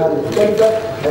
بانظمتها المختلفه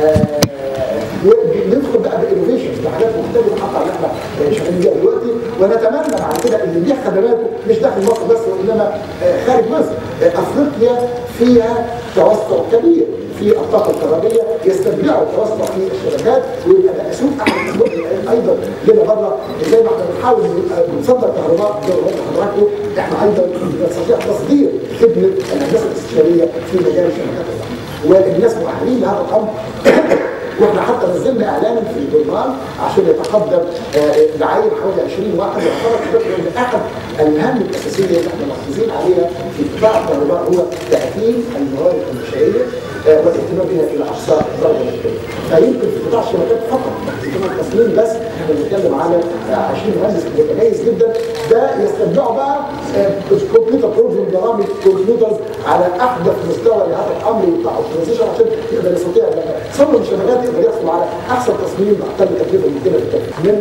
وندخل بقى بانوفيشن بحاجات مختلفه حتى اللي احنا شغالين بيها دلوقتي ونتمنى بعد كده ان يبيع خدماته مش داخل مصر بس وانما خارج مصر افريقيا فيها توسع كبير في الطاقه الكهربائيه يستتبعوا التوسع في الشبكات ويبقى ده سوق احد ايضا لنا بره زي ما احنا بنحاول نصدر كهرباء زي ما حضراتكم احنا ايضا نستطيع تصدير خدمه الهندسه الاستشاريه في مجال الشبكات والناس مؤهلين لهذا الامر واحنا حتى نزلنا اعلان في الجورنال عشان يتقدم دعايه حوالي 20 واحد ويعتبر من احد المهام الاساسيه اللي احنا مركزين عليها في قطاع الكهرباء هو تاهيل الموارد البشريه والاهتمام بها الى اقصى درجه ممكنه. فيمكن في قطاع الشبكات فقط في قطاع التصميم بس احنا بنتكلم على 20 مهندس متميز جدا ده يستتبعوا بقى كمبيوتر بروجرام برامج كمبيوترز على احدث مستوى لهذا الامر وبتاع اوبتمايزيشن عشان يقدر يستطيع تصمم الشبكات يقدر يحصل على احسن تصميم باقل تكلفه ممكنه في من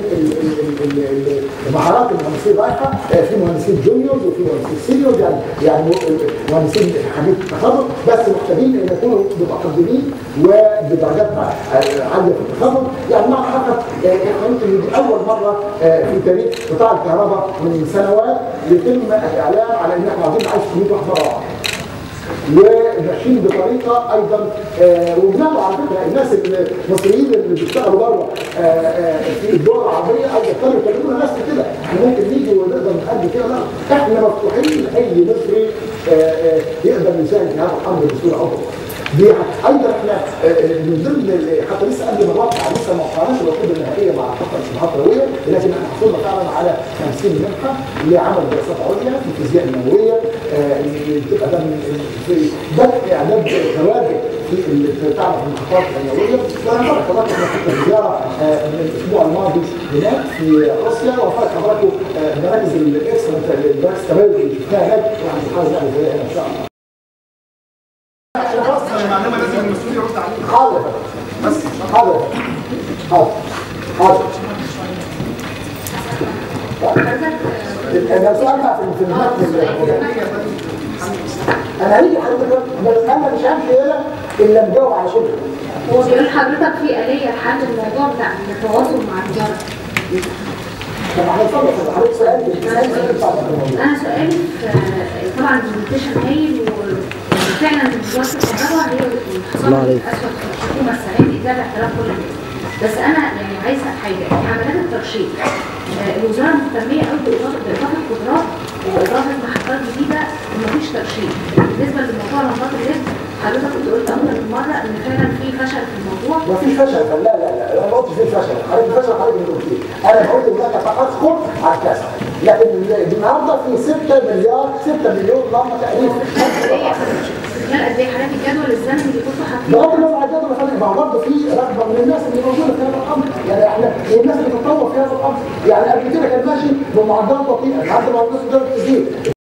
المهارات المهندسين رايحه في مهندسين جونيورز وفي مهندسين سينيورز يعني يعني مهندسين حديث التخرج بس محتاجين ان يكونوا متقدمين وبدرجات عاليه في التخرج يعني مع حقق احنا يمكن دي اول مره في تاريخ قطاع الكهرباء من سنوات يتم الاعلان على ان احنا عايزين نعيش 100 واحد مره واحده وماشيين بطريقه ايضا آه وبنعمل على فكره الناس المصريين اللي بيشتغلوا بره آه آه في الدول العربيه ايضا كانوا يكلمونا ناس كده احنا ممكن نيجي ونقدر نقدم كده لا احنا مفتوحين لاي مصري يقدر يساهم في هذا الامر بصوره افضل دي ايضا احنا من ضمن حتى لسه قبل ما نوقع لسه ما وقعناش العقود النهائيه مع خطه الصناعات النوويه لكن احنا حصلنا فعلا على 50 منحه لعمل دراسات عليا في الفيزياء النوويه بتبقى ده في بدء اعداد كوادر في تعمل في المحطات النوويه وانا امبارح كمان كنا كنا زياره من الاسبوع الماضي هناك في روسيا وفرق حضراتكم مراكز الاكسلنت مراكز التبادل اللي شفناها هناك وعند حاجه يعني زي هنا ان شاء الله المعلومه لازم المسؤول يرد عليها حاضر بس حاضر حاضر حاضر انا سؤال بقى في المتن انا هيجي حضرتك بس انا مش همشي هنا الا مجاوب على شغل هو بيقول حضرتك في آلية لحل الموضوع بتاع التواصل مع الجار طب هنتفضل حضرتك سؤال سؤال بتاع الموضوع انا سؤالي في طبعا البرزنتيشن هايل وفعلا وزاره الكهرباء هي اللي حصلت الاسود في الحكومه السنه دي ده باعتراف كل الناس بس انا يعني عايزه اسال حاجه عمليات الترشيد آه، الوزاره مهتميه قوي باضافه باضافه قدرات واضافه محطات جديده ومفيش ترشيد بالنسبه لموضوع لمبات الليد حضرتك كنت قلت اكتر من مره ان فعلا في فشل في الموضوع ما فيش فشل لا لا لا انا ما قلتش في فشل حضرتك فشل حضرتك اللي قلت انا بقول هناك تاخر على الكسر لكن النهارده في 6 مليار 6 مليون لمبه تقريبا خلال قد ايه حضرتك الجدول الزمني اللي كنتوا حاطينه بغض النظر عن الجدول الفني ما هو برضه في رغبه من الناس اللي موجوده في هذا الامر يعني احنا الناس اللي بتتطور في هذا الامر يعني قبل كده كان ماشي بمعدلات بطيئه لحد ما وصل درجه تسجيل